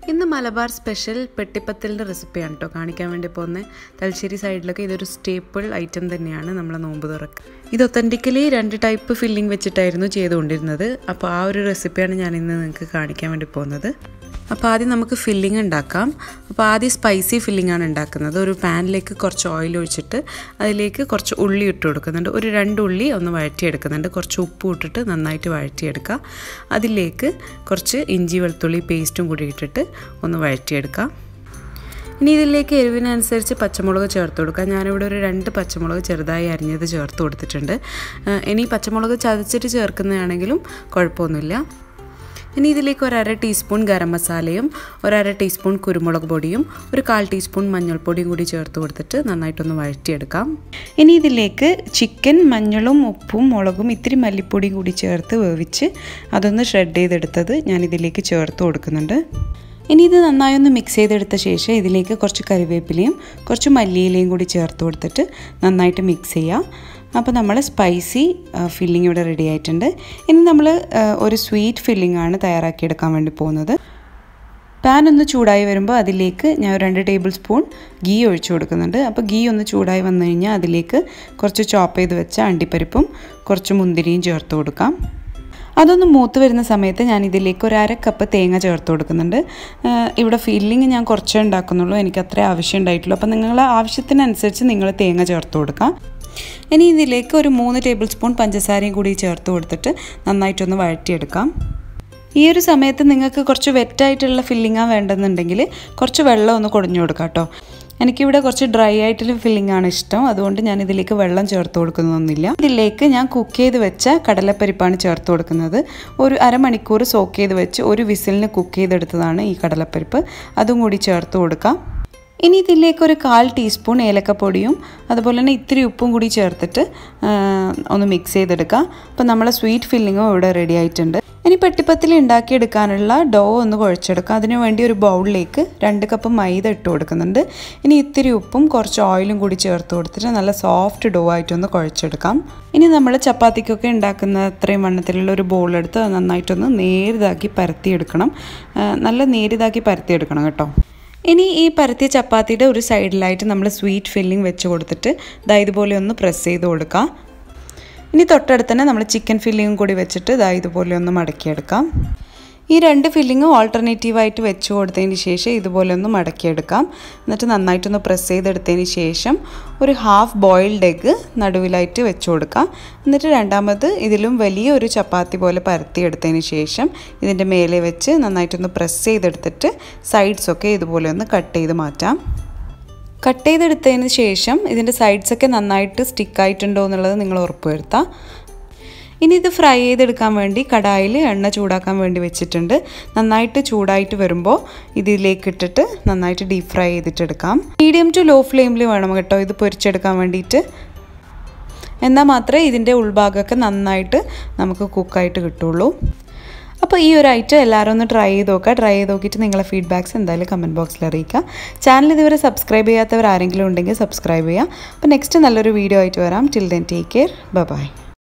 ഇന്ന് മലബാർ സ്പെഷ്യൽ പെട്ടിപ്പത്തലിൻ്റെ റെസിപ്പിയാണ് കേട്ടോ കാണിക്കാൻ വേണ്ടി പോകുന്നത് തലശ്ശേരി സൈഡിലൊക്കെ ഇതൊരു സ്റ്റേപ്പിൾ ഐറ്റം തന്നെയാണ് നമ്മളെ നോമ്പ് തുറക്ക് ഇത് ഒത്തൻറ്റിക്കലി രണ്ട് ടൈപ്പ് ഫില്ലിംഗ് വെച്ചിട്ടായിരുന്നു ചെയ്തുകൊണ്ടിരുന്നത് അപ്പോൾ ആ ഒരു റെസിപ്പിയാണ് ഞാൻ ഇന്ന് നിങ്ങൾക്ക് കാണിക്കാൻ വേണ്ടി പോകുന്നത് അപ്പോൾ ആദ്യം നമുക്ക് ഫില്ലിംഗ് ഉണ്ടാക്കാം അപ്പോൾ ആദ്യം സ്പൈസി ഫില്ലിംഗ് ആണ് ഉണ്ടാക്കുന്നത് ഒരു പാനിലേക്ക് കുറച്ച് ഓയിൽ ഒഴിച്ചിട്ട് അതിലേക്ക് കുറച്ച് ഉള്ളി ഇട്ട് കൊടുക്കുന്നുണ്ട് ഒരു രണ്ട് ഉള്ളി ഒന്ന് വഴറ്റിയെടുക്കുന്നുണ്ട് കുറച്ച് ഉപ്പ് ഇട്ടിട്ട് നന്നായിട്ട് വഴറ്റിയെടുക്കുക അതിലേക്ക് കുറച്ച് ഇഞ്ചി വെളുത്തുള്ളി പേസ്റ്റും കൂടി ഇട്ടിട്ട് ഒന്ന് വഴറ്റിയെടുക്കാം ഇനി ഇതിലേക്ക് എരിവിനനുസരിച്ച് പച്ചമുളക് ചേർത്ത് കൊടുക്കാം ഞാനിവിടെ ഒരു രണ്ട് പച്ചമുളക് ചെറുതായി അരിഞ്ഞത് ചേർത്ത് കൊടുത്തിട്ടുണ്ട് ഇനി പച്ചമുളക് ചതച്ചിട്ട് ചേർക്കുന്നതാണെങ്കിലും കുഴപ്പമൊന്നുമില്ല ഇനി ഇതിലേക്ക് ഒരു അര ടീസ്പൂൺ ഗരം മസാലയും ഒരു അര ടീസ്പൂൺ കുരുമുളക് പൊടിയും ഒരു കാൽ ടീസ്പൂൺ മഞ്ഞൾപ്പൊടിയും കൂടി ചേർത്ത് കൊടുത്തിട്ട് നന്നായിട്ടൊന്ന് വഴറ്റിയെടുക്കാം ഇനി ഇതിലേക്ക് ചിക്കൻ മഞ്ഞളും ഉപ്പും മുളകും ഇത്തിരി മല്ലിപ്പൊടിയും കൂടി ചേർത്ത് വേവിച്ച് അതൊന്ന് ഷ്രെഡ് ചെയ്തെടുത്തത് ഞാൻ ഇതിലേക്ക് ചേർത്ത് കൊടുക്കുന്നുണ്ട് ഇനി ഇത് നന്നായി ഒന്ന് മിക്സ് ചെയ്തെടുത്ത ശേഷം ഇതിലേക്ക് കുറച്ച് കറിവേപ്പിലയും കുറച്ച് മല്ലിയിലയും കൂടി ചേർത്ത് കൊടുത്തിട്ട് നന്നായിട്ട് മിക്സ് ചെയ്യുക അപ്പോൾ നമ്മൾ സ്പൈസി ഫില്ലിംഗ് ഇവിടെ റെഡി ആയിട്ടുണ്ട് ഇനി നമ്മൾ ഒരു സ്വീറ്റ് ഫില്ലിംഗ് ആണ് തയ്യാറാക്കിയെടുക്കാൻ വേണ്ടി പോകുന്നത് പാൻ ഒന്ന് ചൂടായി വരുമ്പോൾ അതിലേക്ക് ഞാൻ രണ്ട് ടേബിൾ സ്പൂൺ ഗീ ഒഴിച്ചു കൊടുക്കുന്നുണ്ട് അപ്പോൾ ഗീ ഒന്ന് ചൂടായി വന്നു കഴിഞ്ഞാൽ അതിലേക്ക് കുറച്ച് ചോപ്പ് ചെയ്ത് വെച്ച അണ്ടിപ്പരിപ്പും കുറച്ച് മുന്തിരിയും ചേർത്ത് കൊടുക്കാം അതൊന്ന് മൂത്ത് വരുന്ന സമയത്ത് ഞാൻ ഇതിലേക്ക് ഒരു അര കപ്പ് തേങ്ങ ചേർത്ത് കൊടുക്കുന്നുണ്ട് ഇവിടെ ഫില്ലിങ് ഞാൻ കുറച്ചേ ഉണ്ടാക്കുന്നുള്ളൂ എനിക്ക് അത്രേ ആവശ്യം ഉണ്ടായിട്ടുള്ളൂ അപ്പോൾ നിങ്ങളുടെ ആവശ്യത്തിനനുസരിച്ച് നിങ്ങൾ തേങ്ങ ചേർത്ത് കൊടുക്കാം ഇനി ഇതിലേക്ക് ഒരു മൂന്ന് ടേബിൾ സ്പൂൺ പഞ്ചസാരയും കൂടി ചേർത്ത് കൊടുത്തിട്ട് നന്നായിട്ടൊന്ന് വഴറ്റിയെടുക്കാം ഈ ഒരു സമയത്ത് നിങ്ങൾക്ക് കുറച്ച് വെറ്റായിട്ടുള്ള ഫില്ലിങ്ങാണ് വേണ്ടെന്നുണ്ടെങ്കിൽ കുറച്ച് വെള്ളം ഒന്ന് കൊടിഞ്ഞു കൊടുക്കാം കേട്ടോ എനിക്കിവിടെ കുറച്ച് ഡ്രൈ ആയിട്ടുള്ള ഫില്ലിംഗ് ആണ് ഇഷ്ടം അതുകൊണ്ട് ഞാൻ ഇതിലേക്ക് വെള്ളം ചേർത്ത് കൊടുക്കുന്നൊന്നുമില്ല ഇതിലേക്ക് ഞാൻ കുക്ക് ചെയ്ത് വെച്ച കടലപ്പരിപ്പാണ് ചേർത്ത് കൊടുക്കുന്നത് ഒരു അരമണിക്കൂർ സോക്ക് ചെയ്ത് വെച്ച് ഒരു വിസിലിന് കുക്ക് ചെയ്തെടുത്തതാണ് ഈ കടലപ്പരിപ്പ് അതും കൂടി ചേർത്ത് കൊടുക്കാം ഇനി ഇതിലേക്ക് ഒരു കാൽ ടീസ്പൂൺ ഏലക്കപ്പൊടിയും അതുപോലെ തന്നെ ഇത്തിരി ഉപ്പും കൂടി ചേർത്തിട്ട് ഒന്ന് മിക്സ് ചെയ്തെടുക്കുക അപ്പോൾ നമ്മളെ സ്വീറ്റ് ഫില്ലിങ്ങും ഇവിടെ റെഡി ആയിട്ടുണ്ട് ഇനി പെട്ടിപ്പത്തിൽ ഉണ്ടാക്കിയെടുക്കാനുള്ള ഡോ ഒന്ന് കുഴച്ചെടുക്കാം അതിനു വേണ്ടി ഒരു ബൗളിലേക്ക് രണ്ട് കപ്പ് മൈദ ഇട്ട് കൊടുക്കുന്നുണ്ട് ഇനി ഇത്തിരി ഉപ്പും കുറച്ച് ഓയിലും കൂടി ചേർത്ത് കൊടുത്തിട്ട് നല്ല സോഫ്റ്റ് ഡോ ആയിട്ടൊന്ന് കുഴച്ചെടുക്കാം ഇനി നമ്മൾ ചപ്പാത്തിക്കൊക്കെ ഉണ്ടാക്കുന്ന അത്രയും വണ്ണത്തിലുള്ള ഒരു ബോൾ എടുത്ത് നന്നായിട്ടൊന്ന് നേരിതാക്കി പരത്തിയെടുക്കണം നല്ല നേരിതാക്കി പരത്തിയെടുക്കണം കേട്ടോ ഇനി ഈ പരത്തിയ ചപ്പാത്തിയുടെ ഒരു സൈഡിലായിട്ട് നമ്മൾ സ്വീറ്റ് ഫില്ലിംഗ് വെച്ച് കൊടുത്തിട്ട് ദാ ഇതുപോലെ ഒന്ന് പ്രസ് ചെയ്ത് കൊടുക്കാം ഇനി തൊട്ടടുത്ത് തന്നെ നമ്മൾ ചിക്കൻ ഫില്ലിങ്ങും കൂടി വെച്ചിട്ട് ദാ ഇതുപോലെ ഒന്ന് മടക്കിയെടുക്കാം ഈ രണ്ട് ഫില്ലിങ്ങും ഓൾട്ടർനേറ്റീവായിട്ട് വെച്ച് കൊടുത്തതിന് ശേഷം ഇതുപോലെ ഒന്ന് മടക്കിയെടുക്കാം എന്നിട്ട് നന്നായിട്ടൊന്ന് പ്രസ് ചെയ്തെടുത്തതിന് ശേഷം ഒരു ഹാഫ് ബോയിൽഡ് എഗ്ഗ് നടുവിലായിട്ട് വെച്ച് കൊടുക്കാം എന്നിട്ട് രണ്ടാമത് ഇതിലും വലിയ ഒരു ചപ്പാത്തി പോലെ പരത്തിയെടുത്തതിന് ശേഷം ഇതിൻ്റെ മേലെ വെച്ച് നന്നായിട്ടൊന്ന് പ്രസ് ചെയ്തെടുത്തിട്ട് സൈഡ്സൊക്കെ ഇതുപോലെ ഒന്ന് കട്ട് ചെയ്ത് മാറ്റാം കട്ട് ചെയ്തെടുത്തതിന് ശേഷം ഇതിൻ്റെ സൈഡ്സൊക്കെ നന്നായിട്ട് സ്റ്റിക്കായിട്ടുണ്ടോ എന്നുള്ളത് നിങ്ങൾ ഉറപ്പുവരുത്താം ഇനി ഇത് ഫ്രൈ ചെയ്തെടുക്കാൻ വേണ്ടി കടായിൽ എണ്ണ ചൂടാക്കാൻ വേണ്ടി വെച്ചിട്ടുണ്ട് നന്നായിട്ട് ചൂടായിട്ട് വരുമ്പോൾ ഇതിലേക്ക് ഇട്ടിട്ട് നന്നായിട്ട് ഡീപ് ഫ്രൈ ചെയ്തിട്ടെടുക്കാം മീഡിയം ടു ലോ ഫ്ലെയിമിൽ വേണം കേട്ടോ ഇത് പൊരിച്ചെടുക്കാൻ വേണ്ടിയിട്ട് എന്നാൽ മാത്രമേ ഇതിൻ്റെ ഉൾഭാഗമൊക്കെ നന്നായിട്ട് നമുക്ക് കുക്കായിട്ട് കിട്ടുള്ളൂ അപ്പോൾ ഈ ഒരു ഐറ്റം എല്ലാവരും ഒന്ന് ട്രൈ ചെയ്ത് നോക്കുക ട്രൈ ചെയ്ത് നോക്കിയിട്ട് നിങ്ങളെ ഫീഡ്ബാക്ക്സ് എന്തായാലും കമൻറ്റ് ബോക്സിൽ അറിയിക്കുക ചാനൽ ഇതുവരെ സബ്സ്ക്രൈബ് ചെയ്യാത്തവർ ആരെങ്കിലും ഉണ്ടെങ്കിൽ സബ്സ്ക്രൈബ് ചെയ്യുക അപ്പോൾ നെക്സ്റ്റ് നല്ലൊരു വീഡിയോ ആയിട്ട് വരാം till then take care by